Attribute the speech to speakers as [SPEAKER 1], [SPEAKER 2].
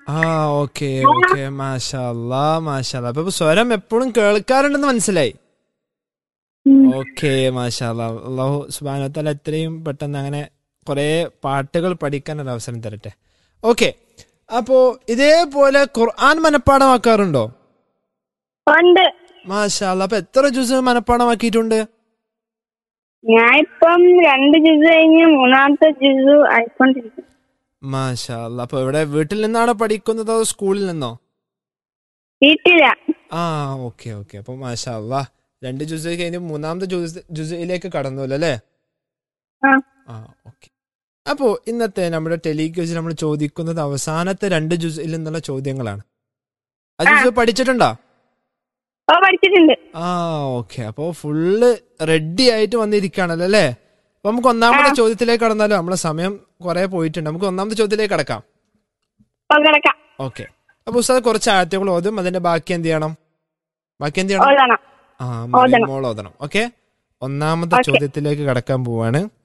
[SPEAKER 1] ആ okay okay മാഷാല്ലാ മാഷാല്ലാ അപ്പൊ ഇപ്പൊ സ്വരം എപ്പോഴും കേൾക്കാറുണ്ടെന്ന് മനസ്സിലായി
[SPEAKER 2] ഉം.
[SPEAKER 1] ഓക്കെ മാഷാല്ലാ അള്ളാഹു സുബാനത്താല എത്രയും പെട്ടെന്ന് അങ്ങനെ കുറെ പാട്ടുകൾ പഠിക്കാൻ ഒരു അവസരം തരട്ടെ ഓക്കെ അപ്പോ ഇതേപോലെ ഖുർആൻ മനഃപ്പാടമാക്കാറുണ്ടോ
[SPEAKER 2] ഉണ്ട്
[SPEAKER 1] മാഷാല്ലാ അപ്പൊ എത്ര ജ്യൂസ് മനഃപ്പാടമാക്കിയിട്ടുണ്ട്
[SPEAKER 2] ഞാൻ ഇപ്പം രണ്ട് ജ്യൂസ് കഴിഞ്ഞ് മൂന്നാമത്തെ ജ്യൂസ് ആയിക്കൊണ്ടിരിക്കും
[SPEAKER 1] മാഷാല്ലാ അപ്പൊ ഇവിടെ വീട്ടിൽ നിന്നാണോ പഠിക്കുന്നത് അതോ സ്കൂളിൽ നിന്നോ
[SPEAKER 2] വീട്ടില
[SPEAKER 1] ആ ഓക്കെ ഓക്കെ അപ്പൊ മാഷാല്ലാ രണ്ട് ജ്യൂസ് കഴിഞ്ഞ് മൂന്നാമത്തെ ജ്യൂസ് ജ്യൂസിലേക്ക് കടന്നു അല്ലേ
[SPEAKER 2] ആ
[SPEAKER 1] ആ ഓക്കെ അപ്പോ ഇന്നത്തെ നമ്മുടെ ടെലിക്യൂസിൽ നമ്മൾ ചോദിക്കുന്നത് അവസാനത്തെ രണ്ട് ജ്യൂസിൽ നിന്നുള്ള ചോദ്യങ്ങളാണ് ആ ജ്യൂസ് പഠിച്ചിട്ടുണ്ടോ
[SPEAKER 2] ഓ പഠിച്ചിട്ടുണ്ട്
[SPEAKER 1] ആ ഓക്കെ അപ്പോ ഫുള്ള് റെഡി ആയിട്ട് വന്നിരിക്കുകയാണല്ലോ അല്ലേ അപ്പൊ നമുക്ക് ഒന്നാമത്തെ ചോദ്യത്തിലേക്ക് കടന്നാലോ നമ്മളെ സമയം കുറെ പോയിട്ടുണ്ട് നമുക്ക് ഒന്നാമത്തെ ചോദ്യത്തിലേക്ക് കടക്കാം
[SPEAKER 2] ഓ കിടക്കാം
[SPEAKER 1] ഓക്കെ അപ്പൊ ഉസ്താദ് കുറച്ച് ആയത്തുകൾ ഓതും അതിന്റെ ബാക്കി എന്ത് ചെയ്യണം ബാക്കി എന്ത് ചെയ്യണം
[SPEAKER 2] ഓതണം
[SPEAKER 1] ആ
[SPEAKER 2] ഓതണം.
[SPEAKER 1] മോൾ ഓതണം ഓക്കെ ഒന്നാമത്തെ
[SPEAKER 2] ഓക്കേ.
[SPEAKER 1] ചോദ്യത്തിലേക്ക് കടക്കാൻ പോവാണ്